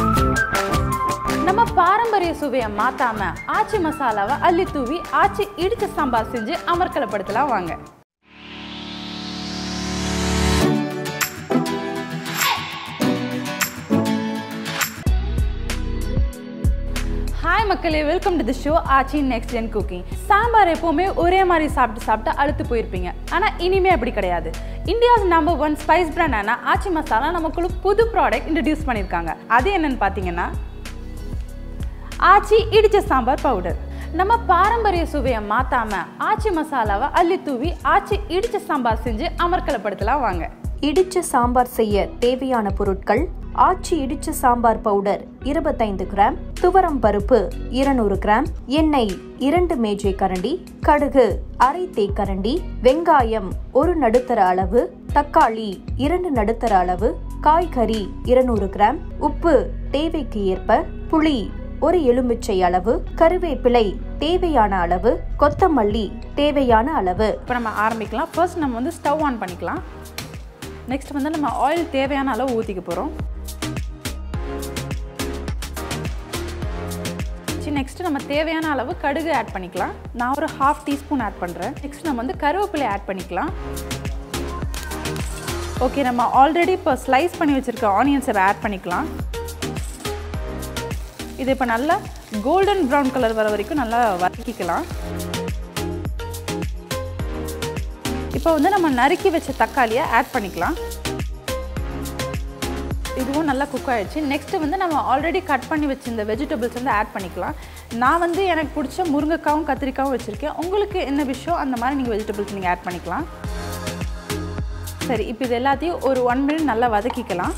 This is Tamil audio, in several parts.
நம்ம பாரம்பரிய சுவையை மாத்தாம ஆச்சி மசாலாவை அள்ளி தூவி ஆச்சி இடிச்ச சாம்பார் செஞ்சு அமர்க்கலப்படுத்தலாம் வாங்க ஹாய் மக்களே welcome to the show Aachi next gen cooking sambar எப்போவுமே ஒரே மாதிரி சாப்பிட்டு சாப்பிட்டு அழுத்து போயிருப்பீங்க ஆனால் இனிமே அப்படி கிடையாது இந்தியாஸ் நம்பர் ஒன் ஸ்பைஸ் பிராண்டான ஆச்சி மசாலா நமக்குள்ள புது ப்ராடக்ட் இன்ட்ரடியூஸ் பண்ணியிருக்காங்க அது என்னன்னு பார்த்தீங்கன்னா ஆச்சி இடிச்ச சாம்பார் பவுடர் நம்ம பாரம்பரிய சுவையை மாத்தாம ஆச்சி மசாலாவை அள்ளி தூவி ஆச்சி இடிச்ச சாம்பார் செஞ்சு அமர்க்கலப்படுத்தலாம் வாங்க இடிச்ச சாம்பார் செய்ய தேவையான பொருட்கள் ஆச்சி இடிச்ச சாம்பார் பவுடர் இருபத்தைந்து கிராம் துவரம் பருப்பு இருநூறு கிராம் எண்ணெய் இரண்டு மேஜை கரண்டி கடுகு அரை தேக்கரண்டி வெங்காயம் ஒரு நடுத்தர அளவு தக்காளி இரண்டு நடுத்தர அளவு காய்கறி இருநூறு கிராம் உப்பு தேவைக்கு ஏற்ப புளி ஒரு எலுமிச்சை அளவு கருவேப்பிலை தேவையான அளவு கொத்தமல்லி தேவையான அளவு இப்போ நம்ம ஆரம்பிக்கலாம் ஃபர்ஸ்ட் நம்ம வந்து ஸ்டவ் ஆன் பண்ணிக்கலாம் நெக்ஸ்ட் வந்து நம்ம ஆயில் தேவையான அளவு ஊற்றிக்க போகிறோம் நெக்ஸ்ட் நம்ம தேவையான அளவு கடுகு ஆட் பண்ணிக்கலாம் நான் ஒரு ஹாஃப் டீஸ்பூன் ஆட் பண்ணுறேன் நெக்ஸ்ட் நம்ம வந்து கருவேப்பிலை ஆட் பண்ணிக்கலாம் ஓகே நம்ம ஆல்ரெடி இப்போ ஸ்லைஸ் பண்ணி வச்சுருக்க ஆனியன்ஸை ஆட் பண்ணிக்கலாம் இது இப்போ நல்லா கோல்டன் ப்ரௌன் கலர் வர வரைக்கும் நல்லா வதக்கிக்கலாம் இப்போ வந்து நம்ம நறுக்கி வச்ச தக்காளியை ஆட் பண்ணிக்கலாம் இதுவும் நல்லா குக் ஆயிடுச்சு நெக்ஸ்ட் வந்து நம்ம ஆல்ரெடி கட் பண்ணி வச்சிருந்த வெஜிடபிள்ஸ் வந்து ஆட் பண்ணிக்கலாம் நான் வந்து எனக்கு பிடிச்ச முருங்கைக்காவும் கத்திரிக்காவும் வச்சுருக்கேன் உங்களுக்கு என்ன விஷயம் அந்த மாதிரி நீங்கள் வெஜிடபிள்ஸ் நீங்கள் ஆட் பண்ணிக்கலாம் சரி இப்போ இது எல்லாத்தையும் ஒரு ஒன் மினிட் நல்லா வதக்கிக்கலாம்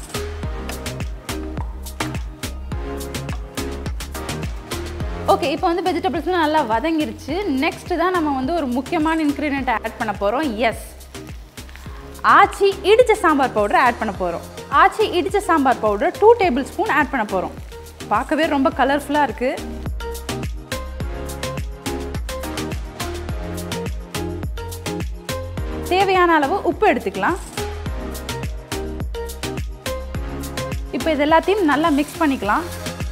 ஓகே இப்போ வந்து வெஜிடபிள்ஸ்லாம் நல்லா வதங்கிருச்சு நெக்ஸ்ட் தான் நம்ம வந்து ஒரு முக்கியமான இன்க்ரீடியன்ட் ஆட் பண்ண போகிறோம் எஸ் ஆச்சி இடிச்ச சாம்பார் பவுடர் ஆட் பண்ண போகிறோம் ஆச்சி இடிச்ச sambar powder two tablespoon add பண்ண போகிறோம் பார்க்கவே ரொம்ப கலர்ஃபுல்லாக இருக்குது தேவையான அளவு உப்பு எடுத்துக்கலாம் இப்போ இது எல்லாத்தையும் நல்லா மிக்ஸ் பண்ணிக்கலாம்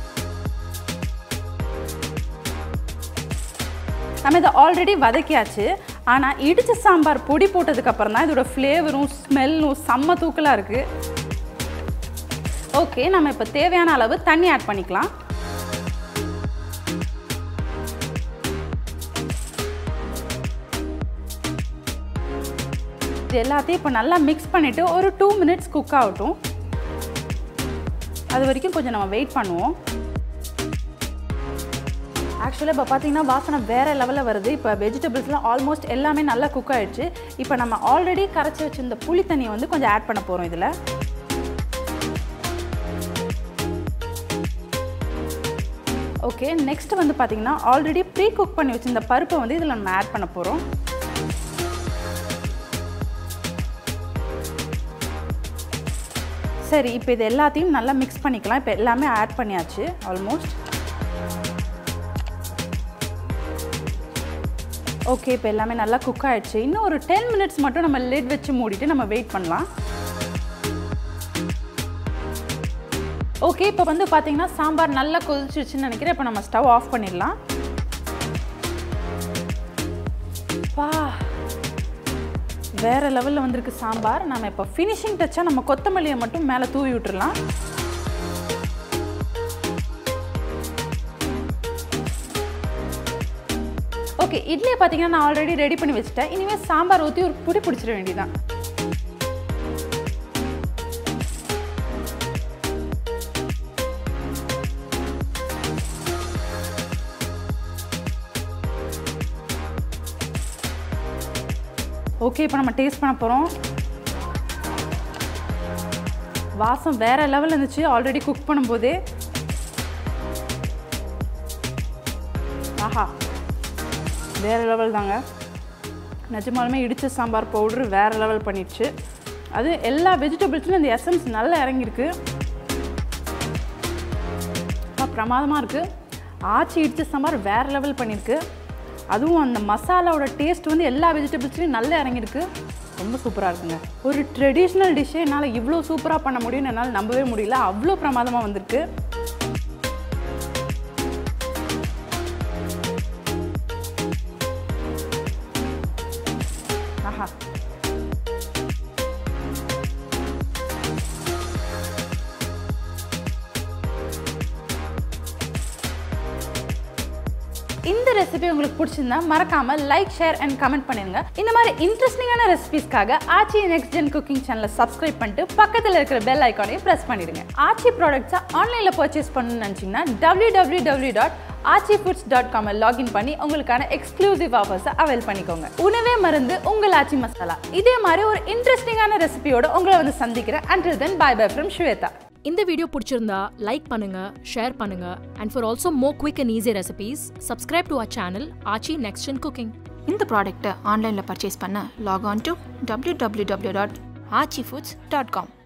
நம்ம இதை ஆல்ரெடி வதக்கியாச்சு ஆனால் இடிச்ச சாம்பார் பொடி போட்டதுக்கப்புறம் தான் இதோட ஃப்ளேவரும் ஸ்மெல்லும் செம்ம தூக்கலாக இருக்குது ஓகே நம்ம இப்போ தேவையான அளவு தண்ணி ஆட் பண்ணிக்கலாம் இது எல்லாத்தையும் இப்போ நல்லா மிக்ஸ் பண்ணிவிட்டு ஒரு டூ மினிட்ஸ் குக் ஆகட்டும் அது வரைக்கும் கொஞ்சம் நம்ம வெயிட் பண்ணுவோம் ஆக்சுவலாக இப்போ பார்த்தீங்கன்னா வாசனை வேறு லெவலில் வருது இப்போ வெஜிடபிள்ஸ்லாம் ஆல்மோஸ்ட் எல்லாமே நல்லா குக் ஆயிடுச்சு இப்போ நம்ம ஆல்ரெடி கரைச்சி வச்சிருந்த புளி தண்ணியை வந்து கொஞ்சம் ஆட் பண்ண போகிறோம் இதில் ஓகே நெக்ஸ்ட் வந்து பார்த்தீங்கன்னா ஆல்ரெடி ப்ரீ குக் பண்ணி வச்சிருந்த பருப்பை வந்து இதில் நம்ம ஆட் பண்ண போகிறோம் சரி இப்போ இது எல்லாத்தையும் நல்லா மிக்ஸ் பண்ணிக்கலாம் இப்போ எல்லாமே ஆட் பண்ணியாச்சு ஆல்மோஸ்ட் ஓகே இப்போ எல்லாமே நல்லா குக் ஆயிடுச்சு இன்னும் ஒரு டென் மினிட்ஸ் மட்டும் நம்ம லிட் வச்சு மூடிட்டு நம்ம வெயிட் பண்ணலாம் ஓகே இப்போ வந்து பார்த்தீங்கன்னா சாம்பார் நல்லா கொதிச்சிருச்சுன்னு நினைக்கிறேன் இப்போ நம்ம ஸ்டவ் ஆஃப் பண்ணிடலாம் பா வேற லெவலில் வந்திருக்கு சாம்பார் நம்ம இப்போ ஃபினிஷிங் டச்சாக நம்ம கொத்தமல்லியை மட்டும் மேலே தூவி விட்டுறலாம் ஓகே இட்லியை பார்த்தீங்கன்னா நான் ஆல்ரெடி ரெடி பண்ணி வச்சுட்டேன் இனிமேல் சாம்பார் ஊற்றி ஒரு புடி பிடிச்சிட வேண்டியதான் ஓகே இப்போ நம்ம டேஸ்ட் பண்ண போகிறோம் வாசம் வேற லெவலில் இருந்துச்சு ஆல்ரெடி குக் பண்ணும்போதே ஆஹா வேற லெவல் தாங்க நிஜமாலுமே இடிச்ச சாம்பார் பவுட்ரு வேற லெவல் பண்ணிடுச்சு அது எல்லா வெஜிடபிள்ஸ்லையும் இந்த எசன்ஸ் நல்லா இறங்கியிருக்கு பிரமாதமாக இருக்குது ஆச்சி இடிச்ச சாம்பார் வேற லெவல் பண்ணியிருக்கு அதுவும் அந்த மசாலாவோட டேஸ்ட் வந்து எல்லா வெஜிடபிள்ஸ்லையும் நல்லா இறங்கியிருக்கு ரொம்ப சூப்பராக இருக்குங்க ஒரு ட்ரெடிஷ்னல் டிஷ்ஷை என்னால் இவ்வளோ சூப்பராக பண்ண முடியும்னு என்னால் நம்பவே முடியல அவ்வளோ பிரமாதமாக வந்திருக்கு ஆஹா இந்த ரெசிபி உங்களுக்கு பிடிச்சிருந்தா மறக்காம லைக் ஷேர் அண்ட் கமெண்ட் பண்ணிருங்க இந்த மாதிரி இன்ட்ரெஸ்டிங்கான ரெசிபிஸ்க்காக ஆச்சி நெக்ஸ்ட் ஜென் குக்கிங் சேனலை சப்ஸ்கிரைப் பண்ணிட்டு பக்கத்தில் இருக்கிற பெல் ஐக்கானையும் ப்ரெஸ் பண்ணிடுங்க ஆச்சி ப்ராடக்ட்ஸை ஆன்லைனில் பர்ச்சேஸ் பண்ணணும்னு நினச்சிங்கன்னா W W W dot Aachi foods dot காமை லாகின் பண்ணி உங்களுக்கான எக்ஸ்க்ளூசிவ் ஆஃபர்ஸை அவைல் பண்ணிக்கோங்க உணவே மருந்து உங்கள் ஆச்சி மசாலா இதே மாதிரி ஒரு இன்ட்ரெஸ்டிங்கான ரெசிபியோட உங்களை வந்து சந்திக்கிறேன் until then bye bye from Shweta இந்த வீடியோ பிடிச்சிருந்தா லைக் பண்ணுங்க ஷேர் பண்ணுங்க and for also more quick and easy recipes subscribe to our channel Aachi next in cooking இந்த ப்ராடக்ட்டை ஆன்லைனில் பர்ச்சேஸ் பண்ண log on to W W W dot Aachi foods dot com